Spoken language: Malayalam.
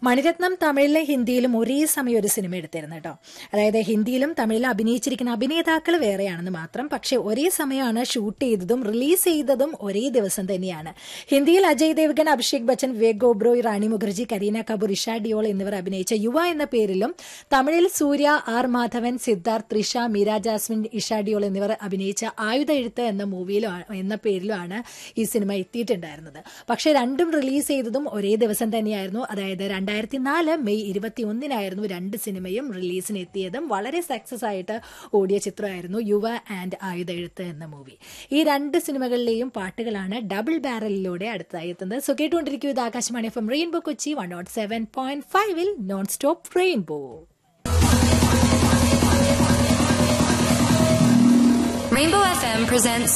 മണിരത്നം തമിഴിലെ ഹിന്ദിയിലും ഒരേ സമയം ഒരു സിനിമ എടുത്തിരുന്നു കേട്ടോ അതായത് ഹിന്ദിയിലും തമിഴിലും അഭിനയിച്ചിരിക്കുന്ന അഭിനേതാക്കൾ വേറെയാണെന്ന് മാത്രം പക്ഷെ ഒരേ സമയമാണ് ഷൂട്ട് ചെയ്തതും റിലീസ് ചെയ്തതും ഒരേ ദിവസം തന്നെയാണ് ഹിന്ദിയിൽ അജയ് ദേവ്ഗൻ അഭിഷേക് ബച്ചൻ വിവേക് ഗോബ്രോയ് റാണി മുഖർജി കരീന കപൂർ ഇഷ ഡിയോൾ എന്നിവർ അഭിനയിച്ച യുവ എന്ന പേരിലും തമിഴിൽ സൂര്യ ആർ മാധവൻ സിദ്ധാർത്ഥ് ത്രിഷ മീര ജാസ്മിൻ ഇഷ ഡിയോൾ എന്നിവർ അഭിനയിച്ച ആയുധ എഴുത്ത് എന്ന മൂവിയിലും എന്ന പേരിലുമാണ് ഈ സിനിമ എത്തിയിട്ടുണ്ടായിരുന്നത് പക്ഷെ രണ്ടും റിലീസ് ചെയ്തതും ഒരേ ദിവസം തന്നെയായിരുന്നു അതായത് രണ്ടായിരത്തി നാല് മെയ് ഇരുപത്തി ഒന്നിനായിരുന്നു രണ്ട് സിനിമയും റിലീസിന് എത്തിയതും വളരെ സക്സസ് ആയിട്ട് ഓടിയ ചിത്രമായിരുന്നു യുവ ആൻഡ് ആയുധ എഴുത്ത് എന്ന മൂവി ഈ രണ്ട് സിനിമകളിലെയും പാട്ടുകളാണ് ഡബിൾ ബാരലിലൂടെ അടുത്തതായി എത്തുന്നത് സോ കേട്ടുകൊണ്ടിരിക്കും ഇത് Akashvani F M Rainbow Kochi one nought seven point ഫൈവിൽ non stop Rainbow Rainbow FM presents